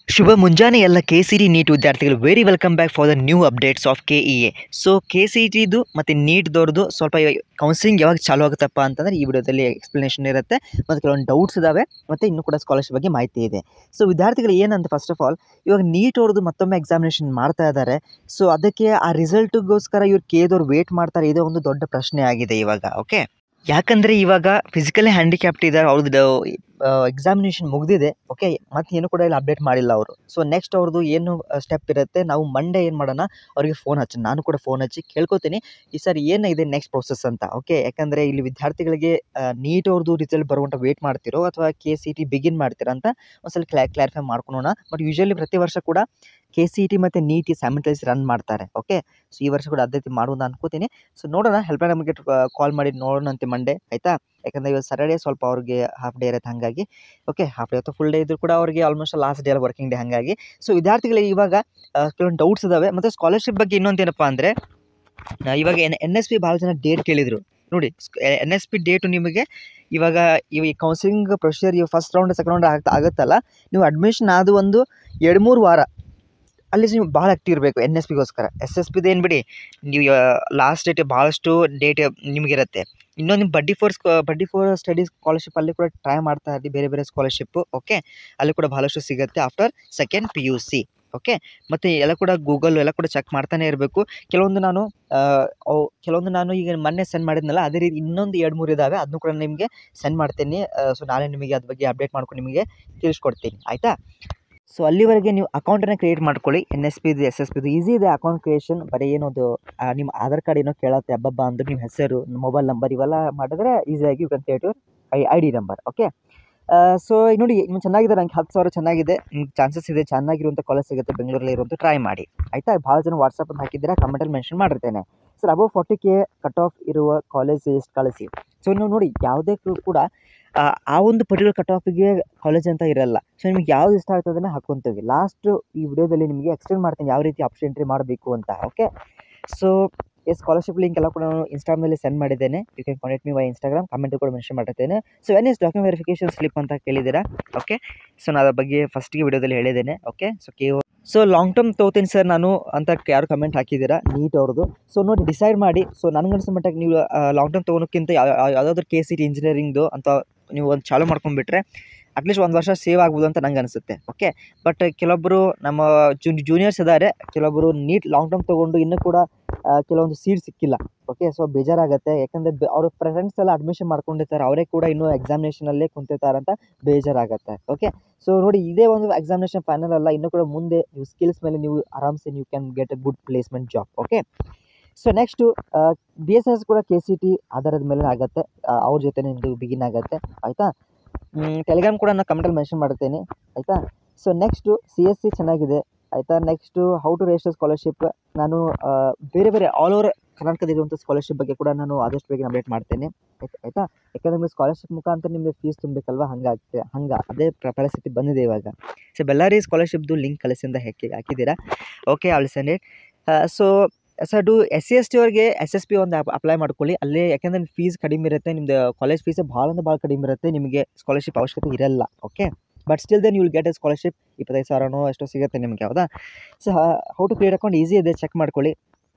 ಶುಭ ಮುಂಜಾನೆ ಎಲ್ಲ K C T NEET ವಿದ್ಯಾರ್ಥಿಗಳು very welcome back for the new updates of K E A so K C ಟಿದು ಮತ್ತು ನೀಟ್ದವ್ರದ್ದು ಸ್ವಲ್ಪ ಕೌನ್ಸಿಲಿಂಗ್ ಯಾವಾಗ ಚಾಲು ಆಗುತ್ತಪ್ಪ ಅಂತಂದರೆ ಈ ವಿಡಿಯೋದಲ್ಲಿ ಎಕ್ಸ್ಪ್ಲನೇಷನ್ ಇರುತ್ತೆ ಮತ್ತು ಕೆಲವೊಂದು ಡೌಟ್ಸ್ ಇದ್ದಾವೆ ಮತ್ತು ಇನ್ನೂ ಕೂಡ ಸ್ಕಾಲರ್ಶಿಪ್ ಬಗ್ಗೆ ಮಾಹಿತಿ ಇದೆ ಸೊ ವಿದ್ಯಾರ್ಥಿಗಳು ಏನಂತ ಫಸ್ಟ್ ಆಫ್ ಆಲ್ ಇವಾಗ ನೀಟ್ ಅವ್ರದ್ದು ಮತ್ತೊಮ್ಮೆ ಎಕ್ಸಾಮಿನೇಷನ್ ಮಾಡ್ತಾ ಇದ್ದಾರೆ ಸೊ ಅದಕ್ಕೆ ಆ ರಿಸಲ್ಟ್ಗೋಸ್ಕರ ಇವ್ರು ಕೇದವ್ರು ವೇಟ್ ಮಾಡ್ತಾರೆ ಇದೇ ಒಂದು ದೊಡ್ಡ ಪ್ರಶ್ನೆ ಆಗಿದೆ ಇವಾಗ ಓಕೆ ಯಾಕಂದರೆ ಇವಾಗ ಫಿಸಿಕಲಿ ಹ್ಯಾಂಡಿಕ್ಯಾಪ್ಟ್ ಇದ್ದಾರೆ ಅವ್ರದ್ದು ಎಕ್ಸಾಮಿನೇಷನ್ ಮುಗಿದಿದೆ ಓಕೆ ಮತ್ತೆ ಏನು ಕೂಡ ಇಲ್ಲಿ ಅಪ್ಡೇಟ್ ಮಾಡಿಲ್ಲ ಅವರು ಸೊ ನೆಕ್ಸ್ಟ್ ಅವ್ರದ್ದು ಏನು ಸ್ಟೆಪ್ ಇರುತ್ತೆ ನಾವು ಮಂಡೇ ಏನು ಮಾಡೋಣ ಅವರಿಗೆ ಫೋನ್ ಹಚ್ಚಿ ನಾನು ಕೂಡ ಫೋನ್ ಹಚ್ಚಿ ಕೇಳ್ಕೊತೀನಿ ಈ ಸರ್ ಏನಿದೆ ನೆಕ್ಸ್ಟ್ ಪ್ರೊಸೆಸ್ ಅಂತ ಓಕೆ ಯಾಕಂದರೆ ಇಲ್ಲಿ ವಿದ್ಯಾರ್ಥಿಗಳಿಗೆ ನೀಟ್ ಅವ್ರದ್ದು ರಿಸಲ್ಟ್ ಬರುವಂಥ ವೇಟ್ ಮಾಡ್ತಿರೋ ಅಥವಾ ಕೆ ಸಿ ಟಿ ಬಿಗಿನ್ ಮಾಡ್ತೀರಾ ಅಂತ ಒಂದ್ಸಲ ಕ್ಲಾ ಕ್ಲಾರಿಫೈ ಮಾಡ್ಕೊಳೋಣ ಬಟ್ ಯೂಶಲಿ ಪ್ರತಿ ವರ್ಷ ಕೂಡ ಕೆ ಸಿ ಟಿ ಮತ್ತು ನೀಟ್ ಸ್ಯಾಮಿಟೈಸ್ ರನ್ ಮಾಡ್ತಾರೆ ಓಕೆ ಸೊ ಈ ವರ್ಷ ಕೂಡ ಅದೇ ರೀತಿ ಮಾಡುವುದು ಅನ್ಕೋತೀನಿ ಸೊ ನೋಡೋಣ ಹೆಲ್ಪ್ ನಮಗೆ ಕಾಲ್ ಮಾಡಿ ನೋಡೋಣ ಅಂತೆ ಮಂಡೇ ಆಯಿತಾ ಯಾಕಂದರೆ ಇವತ್ತು ಸ್ಯಾಟರ್ಡೇ ಸ್ವಲ್ಪ ಅವ್ರಿಗೆ ಹಾಫ್ ಡೇ ಇರುತ್ತೆ ಹಾಗಾಗಿ ಓಕೆ ಹಾಫ್ ಡೇ ಅಥವಾ ಫುಲ್ ಡೇ ಇದ್ರೂ ಕೂಡ ಅವ್ರಿಗೆ almost last day working day ಹಾಗಾಗಿ ಸೊ ವಿದ್ಯಾರ್ಥಿಗಳಿಗೆ ಇವಾಗ ಆ, ಕೆಲವೊಂದು ಡೌಟ್ಸ್ ಇದ್ದಾವೆ ಮತ್ತು ಸ್ಕಾಲರ್ಶಿಪ್ ಬಗ್ಗೆ ಇನ್ನೊಂದು ಏನಪ್ಪ ಅಂದರೆ ಇವಾಗ ಎನ್ ಎನ್ ಎಸ್ ಪಿ ಭಾಳ ಜನ ಡೇಟ್ ಕೇಳಿದರು ನೋಡಿ ಎನ್ ಎಸ್ ಪಿ ಡೇಟು ನಿಮಗೆ ಇವಾಗ ಇವ ಈ ಕೌನ್ಸಿಲಿಂಗ್ ಪ್ರೊಸೀಜರ್ ಇವು ಫಸ್ಟ್ ರೌಂಡ್ ಸೆಕೆಂಡ್ ರೌಂಡ್ ಆಗ್ತಾ ಆಗುತ್ತಲ್ಲ ನೀವು ಅಡ್ಮಿಷನ್ ಆದ ಒಂದು ಎರಡು ಮೂರು ವಾರ ಅಲ್ಲಿ ನೀವು ಭಾಳ ಆ್ಯಕ್ಟಿವ್ ಇರಬೇಕು ಎನ್ ಎಸ್ ಪಿಗೋಸ್ಕರ ಎಸ್ ಎಸ್ ಪಿದು ಏನು ಬಿಡಿ ನೀವು ಲಾಸ್ಟ್ ಡೇಟ್ ಭಾಳಷ್ಟು ಡೇಟ್ ನಿಮಗಿರುತ್ತೆ ಇನ್ನೊಂದು ನಿಮ್ಮ ಬಡ್ಡಿ ಫೋರ್ ಬಡ್ಡಿ ಫೋರ್ ಸ್ಟಡೀಸ್ ಸ್ಕಾಲರ್ಶಿಪ್ ಅಲ್ಲಿ ಕೂಡ ಟ್ರೈ ಮಾಡ್ತಾ ಇದ್ದೀವಿ ಬೇರೆ ಬೇರೆ ಸ್ಕಾಲರ್ಶಿಪ್ಪು ಓಕೆ ಅಲ್ಲಿ ಕೂಡ ಭಾಳಷ್ಟು ಸಿಗುತ್ತೆ after second P U C okay ಮತ್ತು ಎಲ್ಲ ಕೂಡ ಗೂಗಲ್ ಎಲ್ಲ ಕೂಡ ಚೆಕ್ ಮಾಡ್ತಾನೆ ಇರಬೇಕು ಕೆಲವೊಂದು ನಾನು ಆ, ಅವು ಕೆಲವೊಂದು ನಾನು ಈಗ ಮೊನ್ನೆ ಸೆಂಡ್ ಮಾಡಿದ್ನಲ್ಲ ಅದೇ ರೀತಿ ಇನ್ನೊಂದು ಎರಡು ಮೂರು ಇದ್ದಾವೆ ಅದನ್ನು ಕೂಡ ನಿಮಗೆ ಸೆಂಡ್ ಮಾಡ್ತೀನಿ ಸೊ ನಾಳೆ ನಿಮಗೆ ಅದ್ರ ಬಗ್ಗೆ ಅಪ್ಡೇಟ್ ಮಾಡ್ಕೊಂಡು ನಿಮಗೆ ತಿಳಿಸ್ಕೊಡ್ತೀನಿ ಆಯಿತಾ ಸೊ ಅಲ್ಲಿವರೆಗೆ ನೀವು ಅಕೌಂಟನ್ನು ಕ್ರಿಯೇಟ್ ಮಾಡ್ಕೊಳ್ಳಿ ಎನ್ ಎಸ್ ಪಿದು ಎಸ್ ಎಸ್ ಪಿದು ಈಸಿ ಇದೆ ಅಕೌಂಟ್ ಕ್ರಿಯೇಷನ್ ಬರೀ ಏನದು ಆ, ನಿಮ್ಮ ಆಧಾರ್ ಕಾರ್ಡ್ ಏನೋ ಕೇಳತ್ತೆ ಹಬ್ಬಬ್ಬ ಅಂದ್ರೆ ನಿಮ್ಮ ಹೆಸರು ಮೊಬೈಲ್ ನಂಬರ್ ಇವೆಲ್ಲ ಮಾಡಿದ್ರೆ ಈಸಿಯಾಗಿ you can create your I I D number okay so ನೋಡಿ ನೀವು ಚೆನ್ನಾಗಿದೆ ನಂಗೆ ಹತ್ತು ಸಾವಿರ ಚೆನ್ನಾಗಿದೆ ನಿಮ್ಗೆ ಚಾನ್ಸಸ್ ಇದೆ ಚೆನ್ನಾಗಿರುವಂಥ ಕಾಲೇಜ್ ಸಿಗುತ್ತೆ ಬೆಂಗಳೂರಲ್ಲಿ ಇರುವಂಥ ಟ್ರೈ ಮಾಡಿ ಆಯಿತಾ ಭಾಳ ಜನ ವಾಟ್ಸಪ್ ಅಂತ ಹಾಕಿದ್ದೀರಾ ಕಮೆಂಟಲ್ಲಿ ಮೆನ್ಷನ್ ಮಾಡಿರ್ತೇನೆ sir above forty K cut off ಇರುವ ಕಾಲೇಜ್ ಎಷ್ಟು ಕಳಿಸಿ ಸೊ ನೀವು ನೋಡಿ ಯಾವುದೇ ಕು- ಕೂಡ ಆ, ಆ ಒಂದು ಪರ್ಟಿಕ್ಯುಲರ್ ಕಟ್ ಆಫಿಗೆ ಕಾಲೇಜ್ ಅಂತ ಇರಲ್ಲ ಸೊ ನಿಮ್ಗೆ ಯಾವ್ದು ಇಷ್ಟ ಆಗ್ತದೆ ಅದನ್ನು ಹಾಕ್ಕೊಂತೀವಿ ಲಾಸ್ಟ್ ಈ ವಿಡಿಯೋದಲ್ಲಿ ನಿಮಗೆ ಎಕ್ಸ್ಪ್ಲೇನ್ ಮಾಡ್ತೀನಿ ಯಾವ ರೀತಿ ಆಪ್ಷನ್ ಎಂಟ್ರಿ ಮಾಡಬೇಕು ಅಂತ ಓಕೆ ಸೊ ಈ ಸ್ಕಾಲರ್ಶಿಪ್ ಲಿಂಕ್ ಎಲ್ಲ ಕೂಡ ನಾನು ಇನ್ಸ್ಟಾಗ್ರಾಮಲ್ಲಿ ಸೆಂಡ್ ಮಾಡಿದ್ದೇನೆ you can contact me by Instagram comment ಕೂಡ ಮೆನ್ಷನ್ ಮಾಡಿರ್ತೇನೆ so N is document verification slip ಅಂತ ಕೇಳಿದ್ದೀರಾ ಓಕೆ ಸೊ ನಾನು ಅದ್ರ ಬಗ್ಗೆ ಫಸ್ಟಿಗೆ ವಿಡಿಯೋದಲ್ಲಿ ಹೇಳಿದ್ದೇನೆ okay so K so long term ತೊಗೋತೀನಿ ಸರ್ ನಾನು ಅಂತ ಯಾರು ಕಮೆಂಟ್ ಹಾಕಿದ್ದೀರಾ ನೀಟ್ ಅವ್ರದ್ದು ಸೊ ನೋಡಿ ಡಿಸೈಡ್ ಮಾಡಿ ಸೊ ನನಗನ್ಸೋ ಮಟ್ಟಿಗೆ ನೀವು ಲಾಂಗ್ ಟರ್ಮ್ ತೊಗೊಳಕ್ಕಿಂತ ಯಾವುದಾದ್ರೂ ಕೆ ಸಿ ಟಿ ಇಂಜಿನಿಯರಿಂಗ್ದು ಅಂತ ನೀವು ಒಂದು ಚಾಲು ಮಾಡ್ಕೊಂಡ್ಬಿಟ್ರೆ ಅಟ್ಲೀಸ್ಟ್ ಒಂದು ವರ್ಷ ಸೇವ್ ಆಗ್ಬೋದು ಅಂತ ನಂಗೆ ಅನಿಸುತ್ತೆ ಓಕೆ ಬಟ್ ಕೆಲವೊಬ್ಬರು ನಮ್ಮ ಜೂನ್ ಜೂನಿಯರ್ಸ್ ಇದ್ದಾರೆ ಕೆಲವೊಬ್ಬರು ನೀಟ್ ಲಾಂಗ್ ಟರ್ಮ್ ತೊಗೊಂಡು ಇನ್ನೂ ಕೂಡ ಆ, ಕೆಲವೊಂದು ಸೀಟ್ ಸಿಕ್ಕಿಲ್ಲ ಓಕೆ ಸೊ ಬೇಜಾರಾಗುತ್ತೆ ಯಾಕಂದರೆ ಅವ್ರ ಫ್ರೆಂಡ್ಸ್ ಎಲ್ಲ ಅಡ್ಮಿಷನ್ ಮಾಡ್ಕೊಂಡಿರ್ತಾರೆ ಅವರೇ ಕೂಡ ಇನ್ನೂ ಎಕ್ಸಾಮಿನೇಷನಲ್ಲೇ ಕುಂತಿರ್ತಾರೆ ಅಂತ ಬೇಜಾರಾಗುತ್ತೆ ಓಕೆ ಸೊ ನೋಡಿ ಇದೇ ಒಂದು ಎಕ್ಸಾಮಿನೇಷನ್ ಫೈನಲ್ ಅಲ್ಲ ಇನ್ನೂ ಕೂಡ ಮುಂದೆ ನೀವು ಸ್ಕಿಲ್ಸ್ ಮೇಲೆ ನೀವು ಆರಾಮ್ಸೆ ನೀವು can get a good placement job okay so next B S S ಕೂಡ ಕೆ ಸಿ ಟಿ ಆಧಾರದ ಮೇಲೆ ಆಗುತ್ತೆ ಆ, ಅವ್ರ ಜೊತೆ ನಿಮ್ಮದು ಬಿಗಿನ್ ಆಗುತ್ತೆ ಆಯಿತಾ ಟೆಲಿಗ್ರಾಮ್ ಕೂಡ ನಾನು ಕಮೆಂಟಲ್ಲಿ ಮೆನ್ಷನ್ ಮಾಡ್ತೇನೆ ಆಯಿತಾ so next C S C ಚೆನ್ನಾಗಿದೆ ಆಯಿತಾ next how to register scholarship ನಾನು ಆ, ಬೇರೆ ಬೇರೆ ಆಲ್ ಓವರ್ ಕರ್ನಾಟಕದಲ್ಲಿರುವಂಥ ಸ್ಕಾಲರ್ಶಿಪ್ ಬಗ್ಗೆ ಕೂಡ ನಾನು ಆದಷ್ಟು ಬೇಗ ಅಪ್ಡೇಟ್ ಮಾಡ್ತೇನೆ ಆಯ್ತಾ ಆಯಿತಾ ಯಾಕಂದರೆ ನಿಮಗೆ ಸ್ಕಾಲರ್ಶಿಪ್ ಮುಖಾಂತರ ನಿಮಗೆ ಫೀಸ್ ತುಂಬಬೇಕಲ್ವ ಹಂಗಾಗ್ತದೆ ಹಂಗೆ ಅದೇ ಪ್ರ- ಪರಿಸ್ಥಿತಿ ಬಂದಿದೆ ಇವಾಗ ಸೊ ಬೆಲ್ಲಾರಿ ಸ್ಕಾಲರ್ಶಿಪ್ದು ಲಿಂಕ್ ಕಳಿಸಿಂದ ಹಾಕಿ ಹಾಕಿದ್ದೀರಾ okay all send it so sir do S C S T ಅವ್ರಿಗೆ ಎಸ್ ಎಸ್ ಪಿ ಒಂದು ಅಪ್ಲೈ ಮಾಡ್ಕೊಳ್ಳಿ ಅಲ್ಲೇ ಯಾಕೆಂದರೆ ಫೀಸ್ ಕಡಿಮೆ ಇರುತ್ತೆ ನಿಮ್ಮದು ಕಾಲೇಜ್ ಫೀಸ್ ಭಾಳ ಅಂದ್ರೆ ಭಾಳ ಕಡಿಮೆ ಇರುತ್ತೆ ನಿಮಗೆ ಸ್ಕಾಲರ್ಶಿಪ್ ಅವಶ್ಯಕತೆ ಇರಲ್ಲ okay but still then you'll get a scholarship ಇಪ್ಪತ್ತೈದು ಸಾವಿರನೋ ಎಷ್ಟೋ ಸಿಗುತ್ತೆ ನಿಮಗೆ ಹೌದಾ so how to create account easy ಇದೆ ಚೆಕ್ ಮಾಡ್ಕೊಳ್ಳಿ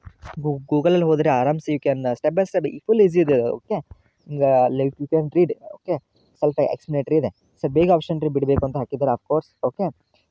ಗೂಗಲಲ್ಲಿ ಹೋದರೆ ಆರಾಮ್ಸೆ you can step by step full easy ಇದೆ ಓಕೆ ನಿಮ್ಗೆ like you can read okay ಸ್ವಲ್ಪ ಎಕ್ಸ್ಪ್ಲೇಟ್ರಿ ಇದೆ ಸರ್ ಬೇಗ ಆಪ್ಷನ್ ರೀ ಬಿಡಬೇಕು ಅಂತ ಹಾಕಿದ್ದಾರೆ of course okay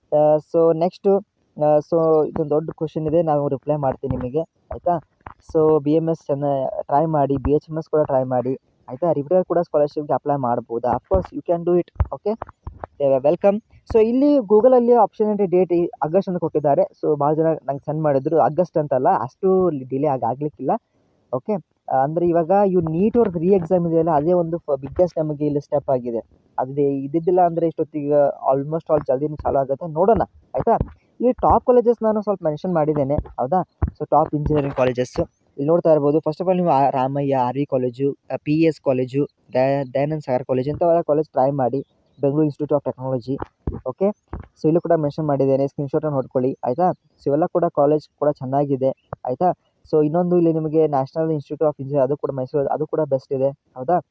so next so ಇದೊಂದು ದೊಡ್ಡ ಕ್ವಶನ್ ಇದೆ ನಾನು ರಿಪ್ಲೈ ಮಾಡ್ತೀನಿ ನಿಮಗೆ ಆಯಿತಾ ಸೊ ಬಿ ಎಮ್ ಎಸ್ ಚೆನ್ನ ಟ್ರೈ ಮಾಡಿ ಬಿ ಎಚ್ ಎಮ್ ಎಸ್ ಕೂಡ ಟ್ರೈ ಮಾಡಿ ಆಯಿತಾ ರಿಪೇರ್ ಕೂಡ ಸ್ಕಾಲರ್ಶಿಪ್ಗೆ ಅಪ್ಲೈ ಮಾಡ್ಬೋದು of course you can do it okay welcome so ಇಲ್ಲಿ ಗೂಗಲಲ್ಲಿ ಆಪ್ಷನ್ ಎಂಟ್ರಿ ಡೇಟ್ ಆಗಸ್ಟ್ ಅಂತ ಕೊಟ್ಟಿದ್ದಾರೆ ಸೊ ಭಾಳ ಜನ ನಂಗೆ ಸೆಂಡ್ ಮಾಡಿದ್ರು ಆಗಸ್ಟ್ ಅಂತಲ್ಲ ಅಷ್ಟು ಡಿಲೇ ಆಗಿ ಆಗಲಿಕ್ಕಿಲ್ಲ ಓಕೆ ಅಂದರೆ ಇವಾಗ ಇವು ನೀಟ್ ಅವ್ರದ್ದು ರೀ ಎಕ್ಸಾಮ್ ಇದೆಯಲ್ಲ ಅದೇ ಒಂದು ಬಿಗ್ಗೆಸ್ಟ್ ನಮಗೆ ಇಲ್ಲಿ ಸ್ಟೆಪ್ ಆಗಿದೆ ಅದೇ ಇದ್ದಿದ್ದಿಲ್ಲ ಅಂದರೆ ಇಷ್ಟೊತ್ತಿಗೆ ಆಲ್ಮೋಸ್ಟ್ ಆಲ್ ಜಲ್ದಿನೇ ಚಾಲು ಆಗುತ್ತೆ ನೋಡೋಣ ಆಯಿತಾ ಇಲ್ಲಿ ಟಾಪ್ ಕಾಲೇಜಸ್ ನಾನು ಸ್ವಲ್ಪ ಮೆನ್ಷನ್ ಮಾಡಿದ್ದೇನೆ ಹೌದಾ ಸೊ ಟಾಪ್ ಇಂಜಿನಿಯರಿಂಗ್ ಕಾಲೇಜಸ್ಸು ಇಲ್ಲಿ ನೋಡ್ತಾ ಇರ್ಬೋದು ಫಸ್ಟ್ ಆಫ್ ಆಲ್ ನೀವು ಆ- Ramaiah R V college P E S college Daya- Dayanand Sagar college ಇಂಥವೆಲ್ಲ ಕಾಲೇಜ್ ಟ್ರೈ ಮಾಡಿ Bengaluru Institute of Technology okay so ಇಲ್ಲೂ ಕೂಡ ಮೆನ್ಷನ್ ಮಾಡಿದ್ದೇನೆ ಸ್ಕ್ರೀನ್ಶಾಟನ್ನು ಹೊಡ್ಕೊಳ್ಳಿ ಆಯಿತಾ ಸೊ ಇವೆಲ್ಲ ಕೂಡ ಕಾಲೇಜ್ ಕೂಡ ಚೆನ್ನಾಗಿದೆ ಆಯಿತಾ ಸೊ ಇನ್ನೊಂದು ಇಲ್ಲಿ ನಿಮಗೆ ನ್ಯಾಷನಲ್ ಇನ್ಸ್ಟಿಟ್ಯೂಟ್ ಆಫ್ ಇಂಜಿನಿಯರ್ ಅದು ಕೂಡ ಮೈಸೂರು ಅದು ಕೂಡ ಬೆಸ್ಟ್ ಇದೆ ಹೌದಾ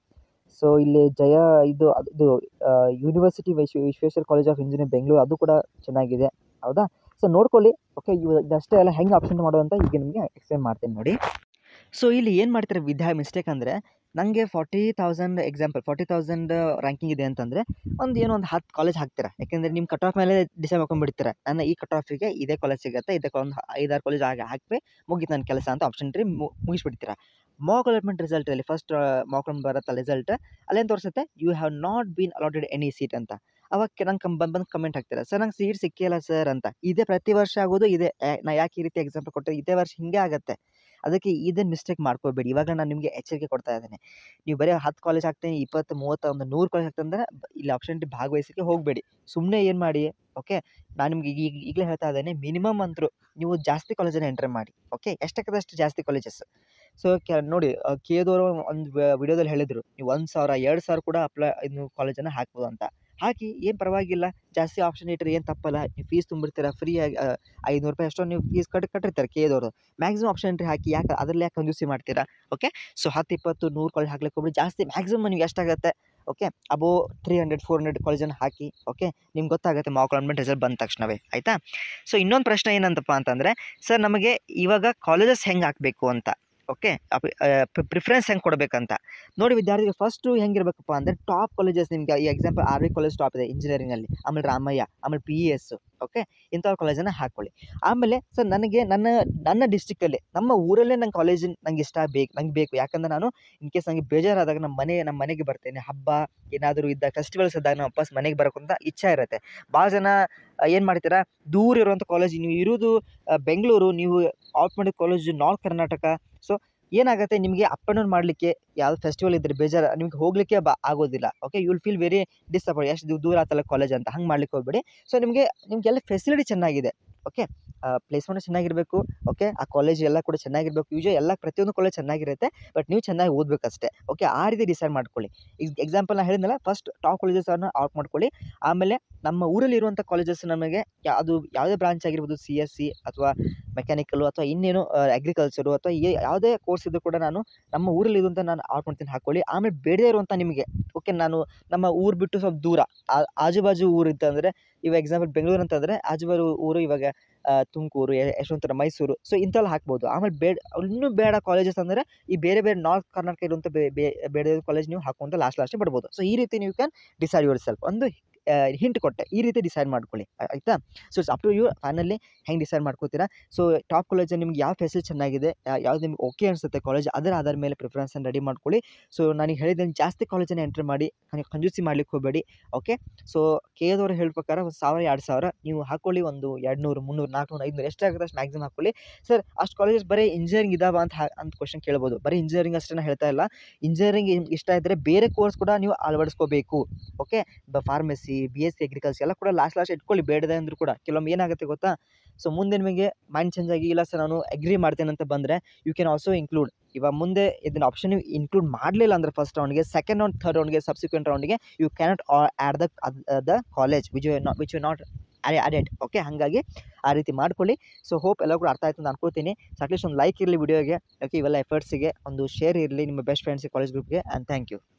ಸೊ ಇಲ್ಲಿ ಜಯ ಇದು ಅದು- ಇದು university Vishwa Vishweshwara college of engineer Bengaluru ಅದು ಕೂಡ ಚೆನ್ನಾಗಿದೆ ಹೌದಾ ಸೊ ನೋಡ್ಕೊಳ್ಳಿ ಓಕೆ ಇವು ಇದಷ್ಟೇ ಎಲ್ಲ ಹೆಂಗೆ ಆಪ್ಷನ್ ಮಾಡೋದು ಅಂತ ಈಗ ನಿಮಗೆ ಎಕ್ಸ್ಪ್ಲೇನ್ ಮಾಡ್ತೀನಿ ನೋಡಿ ಸೊ ಇಲ್ಲಿ ಏನು ಮಾಡ್ತಾರೆ ವಿದ್ಯಾ ಮಿಸ್ಟೇಕ್ ಅಂದರೆ ನನಗೆ forty thousand example forty thousand ranking ಇದೆ ಅಂತಂದರೆ ಒಂದು ಏನೋ ಒಂದು ಹತ್ತು ಕಾಲೇಜ್ ಹಾಕ್ತೀರಾ ಯಾಕೆಂದರೆ ನಿಮ್ಮ ಕಟ್ ಆಫ್ ಮೇಲೆ ಡಿಸೈಡ್ ಮಾಡ್ಕೊಂಡ್ಬಿಡ್ತೀರಾ ನನ್ನ ಈ ಕಟ್ ಆಫಿಗೆ ಇದೇ ಕಾಲೇಜ್ ಸಿಗುತ್ತೆ ಇದಕ್ಕೆ ಒಂದು ಐದಾರು ಕಾಲೇಜ್ ಆಗಿ ಹಾಕಿ ಮುಗೀತು ನನ್ನ ಕೆಲಸ ಅಂತ ಆಪ್ಷನ್ ಟ್ರೀ ಮುಗಿಸ್ಬಿಡ್ತೀರಾ ಮಾಕ್ ಅಲಾಟ್ಮೆಂಟ್ ರಿಸಲ್ಟಲ್ಲಿ ಫಸ್ಟ್ ಮಾಕ್ ಬರುತ್ತೆ ರಿಸಲ್ಟ್ ಅಲ್ಲೇನು ತೋರಿಸುತ್ತೆ you have not been allotted any seat ಅಂತ ಅವಾಗ ನಂಗೆ ಕಮ್ ಬಂದು ಬಂದು ಕಮೆಂಟ್ ಹಾಕ್ತೀರಾ ಸರ್ ನಂಗೆ ಸೀಟ್ ಸಿಕ್ಕಿಲ್ಲ ಸರ್ ಅಂತ ಇದೇ ಪ್ರತಿ ವರ್ಷ ಆಗೋದು ಇದೆ ಯಾ- ನಾ ಯಾಕೆ ಈ ರೀತಿ ಎಕ್ಸಾಂಪಲ್ ಕೊಟ್ಟೆ ಇದೇ ವರ್ಷ ಹಿಂಗೆ ಆಗುತ್ತೆ ಅದಕ್ಕೆ ಇದನ್ನು ಮಿಸ್ಟೇಕ್ ಮಾಡ್ಕೋಬೇಡಿ ಇವಾಗ ನಾನು ನಿಮಗೆ ಎಚ್ಚರಿಕೆ ಕೊಡ್ತಾ ಇದ್ದೇನೆ ನೀವು ಬರೀ ಹತ್ತು ಕಾಲೇಜ್ ಹಾಕ್ತೀನಿ ಇಪ್ಪತ್ತು ಮೂವತ್ತು ಒಂದು ನೂರು ಕಾಲೇಜ್ ಹಾಕ್ತಂದ್ರೆ ಇಲ್ಲಿ ಆಪ್ಷನ್ ಭಾಗವಹಿಸಕ್ಕೆ ಹೋಗಬೇಡಿ ಸುಮ್ಮನೆ ಏನು ಮಾಡಿ ಓಕೆ ನಾನು ನಿಮ್ಗೆ ಈಗ ಈಗಲೇ ಹೇಳ್ತಾ ಇದ್ದೇನೆ ಮಿನಿಮಮ್ ಅಂತರೂ ನೀವು ಜಾಸ್ತಿ ಕಾಲೇಜನ್ನು ಎಂಟರ್ ಮಾಡಿ ಓಕೆ ಎಷ್ಟಾಗದಷ್ಟು ಜಾಸ್ತಿ ಕಾಲೇಜಸ್ ಸೊ ಕೆ ನೋಡಿ ಕೇದವರು ಒಂದು ವಿಡಿಯೋದಲ್ಲಿ ಹೇಳಿದರು ನೀವು ಒಂದು ಸಾವಿರ ಎರಡು ಸಾವಿರ ಕೂಡ ಅಪ್ಲೈ ಇದು ಕಾಲೇಜನ್ನು ಹಾಕ್ಬೋದು ಅಂತ ಹಾಕಿ ಏನು ಪರವಾಗಿಲ್ಲ ಜಾಸ್ತಿ ಆಪ್ಷನ್ ಇಟ್ಟರೆ ಏನು ತಪ್ಪಲ್ಲ ನೀವು ಫೀಸ್ ತುಂಬಿರ್ತೀರ ಫ್ರೀಯಾಗಿ ಐನೂರು ರೂಪಾಯಿ ಅಷ್ಟೋ ನೀವು ಫೀಸ್ ಕಟ್ಟಿ ಕಟ್ಟಿರ್ತಾರೆ ಕೆ ಎದವರು ಮ್ಯಾಕ್ಸಿಮಮ್ ಆಪ್ಷನ್ ಎಂಟ್ರಿ ಹಾಕಿ ಯಾಕೆ ಅದರಲ್ಲಿ ಯಾಕೆ ಕಂಜೂಸಿ ಮಾಡ್ತೀರಾ ಓಕೆ ಸೊ ಹತ್ತು ಇಪ್ಪತ್ತು ನೂರು ಕಾಲೇಜ್ ಹಾಕ್ಲಿಕ್ಕೆ ಹೋಗ್ಬಿಡಿ ಜಾಸ್ತಿ ಮ್ಯಾಕ್ಸಿಮಮ್ ನೀವು ಎಷ್ಟಾಗುತ್ತೆ okay above three hundred four hundred ಕಾಲೇಜನ್ನು ಹಾಕಿ ಓಕೆ ನಿಮ್ಗೆ ಗೊತ್ತಾಗುತ್ತೆ ಮಾಕ್ ಅಲಾಟ್ಮೆಂಟ್ ರಿಸಲ್ಟ್ ಬಂದ ತಕ್ಷಣವೇ ಆಯಿತಾ ಸೊ ಇನ್ನೊಂದು ಪ್ರಶ್ನೆ ಏನಂತಪ್ಪ ಅಂತಂದರೆ ಸರ್ ನಮಗೆ ಇವಾಗ ಕಾಲೇಜಸ್ ಹೆಂಗೆ ಹಾಕಬೇಕು ಅಂತ ಓಕೆ ಪ್ರಿಫರೆನ್ಸ್ ಹೆಂಗೆ ಕೊಡಬೇಕಂತ ನೋಡಿ ವಿದ್ಯಾರ್ಥಿಗಳು ಫಸ್ಟು ಹೆಂಗಿರ್ಬೇಕಪ್ಪ ಅಂದರೆ ಟಾಪ್ ಕಾಲೇಜಸ್ ನಿಮಗೆ ಈ example R V college top ಇದೆ ಇಂಜಿನಿಯರಿಂಗಲ್ಲಿ ಆಮೇಲೆ ರಾಮಯ್ಯ ಆಮೇಲೆ ಪಿ ಇ ಎಸ್ ಓಕೆ ಇಂಥವ್ರ ಕಾಲೇಜನ್ನು ಹಾಕ್ಕೊಳ್ಳಿ ಆಮೇಲೆ ಸರ್ ನನಗೆ ನನ್ನ ನನ್ನ ಡಿಸ್ಟಿಕಲ್ಲಿ ನಮ್ಮ ಊರಲ್ಲೇ ನಂಗೆ ಕಾಲೇಜ್ ನಂಗೆ ಇಷ್ಟ ಬೇಕು ನಂಗೆ ಬೇಕು ಯಾಕಂದ್ರೆ ನಾನು ಇನ್ ಕೇಸ್ ನನಗೆ ಬೇಜಾರಾದಾಗ ನಮ್ಮ ಮನೆ ನಮ್ಮ ಮನೆಗೆ ಬರ್ತೇನೆ ಹಬ್ಬ ಏನಾದರೂ ಇದ್ದಾಗ ಫೆಸ್ಟಿವಲ್ಸ್ ಇದ್ದಾಗ ನಾನು ವಾಪಸ್ ಮನೆಗೆ ಬರೋಕ್ಕಂತ ಇಚ್ಛೆ ಇರುತ್ತೆ ಭಾಳ ಜನ ಏನು ಮಾಡ್ತೀರಾ ದೂರ ಇರುವಂಥ ಕಾಲೇಜ್ ನೀವು ಇರೋದು ಆ, ಬೆಂಗಳೂರು ನೀವು ಆಫ್ ಮಾಡಿದ ಕಾಲೇಜು ನಾರ್ತ್ ಕರ್ನಾಟಕ ಸೊ ಏನಾಗುತ್ತೆ ನಿಮಗೆ ಅಪ್ ಆ್ಯಂಡ್ ಡೌನ್ ಮಾಡಲಿಕ್ಕೆ ಯಾವ್ದು ಫೆಸ್ಟಿವಲ್ ಇದ್ದರೆ ಬೇಜಾರು ನಿಮ್ಗೆ ಹೋಗಲಿಕ್ಕೆ ಬಾ ಆಗೋದಿಲ್ಲ okay you will feel very disappoint ಎಷ್ಟು ದೂರ ಆತಲ್ಲ ಕಾಲೇಜ್ ಅಂತ ಹಂಗೆ ಮಾಡ್ಲಿಕ್ಕೆ ಹೋಗ್ಬೇಡಿ ಸೊ ನಿಮಗೆ ನಿಮಗೆಲ್ಲ ಫೆಸಿಲಿಟಿ ಚೆನ್ನಾಗಿದೆ ಓಕೆ ಪ್ಲೇಸ್ಮೆಂಟ್ ಚೆನ್ನಾಗಿರಬೇಕು ಓಕೆ ಆ ಕಾಲೇಜ್ ಎಲ್ಲ ಕೂಡ ಚೆನ್ನಾಗಿರಬೇಕು ಯೂಶಲಿ ಎಲ್ಲ ಪ್ರತಿಯೊಂದು ಕಾಲೇಜ್ ಚೆನ್ನಾಗಿರುತ್ತೆ ಬಟ್ ನೀವು ಚೆನ್ನಾಗಿ ಓದಬೇಕಷ್ಟೇ ಓಕೆ ಆ ರೀತಿ ಡಿಸೈಡ್ ಮಾಡ್ಕೊಳ್ಳಿ ಈಗ ಎಕ್ಸಾಂಪಲ್ ನಾನು ಹೇಳಿದ್ನಲ್ಲ ಫಸ್ಟ್ ಟಾಪ್ ಕಾಲೇಜಸನ್ನು ಔಟ್ ಮಾಡ್ಕೊಳ್ಳಿ ಆಮೇಲೆ ನಮ್ಮ ಊರಲ್ಲಿರುವಂಥ ಕಾಲೇಜಸ್ ನಮಗೆ ಅದು ಯಾವುದೇ ಬ್ರಾಂಚ್ ಆಗಿರ್ಬೋದು ಸಿ ಎಸ್ ಸಿ ಅಥವಾ ಮೆಕ್ಯಾನಿಕಲು ಅಥವಾ ಇನ್ನೇನು ಅಗ್ರಿಕಲ್ಚರು ಅಥವಾ ಏ ಯಾವುದೇ ಕೋರ್ಸ್ ಇದ್ದರೂ ಕೂಡ ನಾನು ನಮ್ಮ ಊರಲ್ಲಿ ಇರುವಂಥ ನಾನು ಔಟ್ ಮಾಡ್ತೀನಿ ಹಾಕ್ಕೊಳ್ಳಿ ಆಮೇಲೆ ಬೇಡದೇ ಇರುವಂಥ ನಿಮಗೆ ಓಕೆ ನಾನು ನಮ್ಮ ಊರು ಬಿಟ್ಟು ಸ್ವಲ್ಪ ದೂರ ಆ- ಆಜು ಬಾಜು ಊರು ಇತ್ತಂದರೆ ಇವಾಗ ಎಕ್ಸಾಂಪಲ್ ಬೆಂಗಳೂರು ಅಂತಂದರೆ ಆಜು ಬಾಜು ಊರು ಇವಾಗ ಆ, ತುಮಕೂರು ಯಶವಂತರ ಮೈಸೂರು ಸೊ ಇಂಥಲ್ಲಿ ಹಾಕ್ಬೋದು ಆಮೇಲೆ ಬೇಡ ಇನ್ನೂ ಬೇಡ ಕಾಲೇಜಸ್ ಅಂದರೆ ಈ ಬೇರೆ ಬೇರೆ ನಾರ್ತ್ ಕರ್ನಾಟಕ ಇರುವಂಥ ಬೇ ಬೇ- ಬೇರೆ ಕಾಲೇಜ್ ನೀವು ಹಾಕುವಂಥ ಲಾಸ್ಟ್ ಲಾಸ್ಟ್ ಬಿಡ್ಬೋದು ಸೊ ಈ ರೀತಿ ನೀವು ಕ್ಯಾನ್ ಡಿಸೈಡ್ ಯುವರ್ ಸೆಲ್ಫ್ ಒಂದು ಹಿಂಟ್ ಕೊಟ್ಟೆ ಈ ರೀತಿ ಡಿಸೈಡ್ ಮಾಡ್ಕೊಳ್ಳಿ ಆ- ಆಯ್ತಾ so it's up to you finally ಹೆಂಗೆ ಡಿಸೈಡ್ ಮಾಡ್ಕೋತೀರಾ ಸೊ ಟಾಪ್ ಕಾಲೇಜ್ ನಿಮ್ಗೆ ಯಾವ ಫೆಸಿಲಿಟಿ ಚೆನ್ನಾಗಿದೆ ಯಾ- ಯಾವ್ದು ನಿಮ್ಗೆ ಓಕೆ ಅನಿಸುತ್ತೆ ಕಾಲೇಜ್ ಅದರ ಆಧಾರ ಮೇಲೆ ಪ್ರಿಫರೆನ್ಸನ್ನು ರೆಡಿ ಮಾಡ್ಕೊಳ್ಳಿ ಸೊ ನನಗೆ ಹೇಳಿದ್ದೇನೆ ಜಾಸ್ತಿ ಕಾಲೇಜನ್ನು ಎಂಟ್ರಿ ಮಾಡಿ ನನಗೆ ಕಂಜೂಸಿ ಮಾಡ್ಲಿಕ್ಕೆ ಹೋಗಬೇಡಿ ಓಕೆ ಸೊ ಕೆ ಎದವ್ರು ಹೇಳೋ ಪ್ರಕಾರ ಒಂದು ಸಾವಿರ ಎರಡು ಸಾವಿರ ನೀವು ಹಾಕೊಳ್ಳಿ ಒಂದು ಎರಡು ನೂರು ಮುನ್ನೂರು ನಾಲ್ಕುನೂರು ಐದುನೂರು ಎಷ್ಟಾಗುತ್ತೆ ಅಷ್ಟು ಮ್ಯಾಕ್ಸಿಮಮ್ ಹಾಕೊಳ್ಳಿ ಸರ್ ಅಷ್ಟು ಕಾಲೇಜಸ್ ಬರೀ ಇಂಜಿನಿಯರಿಂಗ್ ಇದಾವ ಅಂತ ಹಾ- ಅಂತ ಕ್ವಶನ್ ಕೇಳ್ಬೋದು ಬರೀ ಇಂಜಿನಿಯರಿಂಗ್ ಅಷ್ಟೇ ಹೇಳ್ತಾ ಇಲ್ಲ ಇಂಜಿನಿಯರಿಂಗ್ ಇಷ್ಟ ಇದ್ದರೆ ಬೇರೆ ಕೋರ್ಸ್ ಕೂಡ ನೀವು ಅಳವಡಿಸ್ಕೋಬೇಕು ಓಕೆ ಬ pharmacy B S C agriculture ಎಲ್ಲ ಕೂಡ ಲಾಸ್ಟ್ ಲಾಸ್ಟ್ ಇಟ್ಕೊಳ್ಳಿ ಬೇಡದೆ ಅಂದರೂ ಕೂಡ ಕೆಲವೊಮ್ಮೆ ಏನಾಗುತ್ತೆ ಗೊತ್ತಾ ಸೊ ಮುಂದೆ ನಿಮಗೆ ಮೈಂಡ್ ಚೇಂಜ್ ಆಗಿ ಇಲ್ಲ ಸರ್ ನಾನು ಅಗ್ರಿ ಮಾಡ್ತೇನೆ ಅಂತ ಬಂದರೆ ಯು ಕ್ಯಾನ್ ಆಲ್ಸೋ ಇನ್ಕ್ಲೂಡ್ ಇವಾಗ ಮುಂದೆ ಇದನ್ನ ಆಪ್ಷನ್ ನೀವು ಇನ್ಕ್ಲೂಡ್ ಮಾಡಲಿಲ್ಲ ಅಂದರೆ ಫಸ್ಟ್ ರೌಂಡ್ಗೆ ಸೆಕೆಂಡ್ ರೌಂಡ್ ಥರ್ಡ್ ರೌಂಡ್ಗೆ ಸಬ್ಸಿಕ್ವೆಂಟ್ ರೌಂಡ್ಗೆ you cannot add the the college which you not which you not added okay ಹಾಗಾಗಿ ಆ ರೀತಿ ಮಾಡ್ಕೊಳ್ಳಿ ಸೊ ಹೋಪ್ ಎಲ್ಲ ಕೂಡ ಅರ್ಥ ಆಯ್ತು ಅಂತ ಅನ್ಕೋತೀನಿ ಸೊ ಅಟ್ಲೀಸ್ಟ್ ಒಂದು ಲೈಕ್ ಇರಲಿ ವಿಡಿಯೋಗೆ ಓಕೆ ಇವೆಲ್ಲ ಎಫರ್ಟ್ಸಿಗೆ ಒಂದು ಶೇರ್ ಇರಲಿ ನಿಮ್ಮ ಬೆಸ್ಟ್ ಫ್ರೆಂಡ್ಸಿಗೆ ಕಾಲೇಜ್ ಗ್ರೂಪ್ಗೆ ಆ್ಯಂಡ್ ಥ್ಯಾಂಕ್ ಯು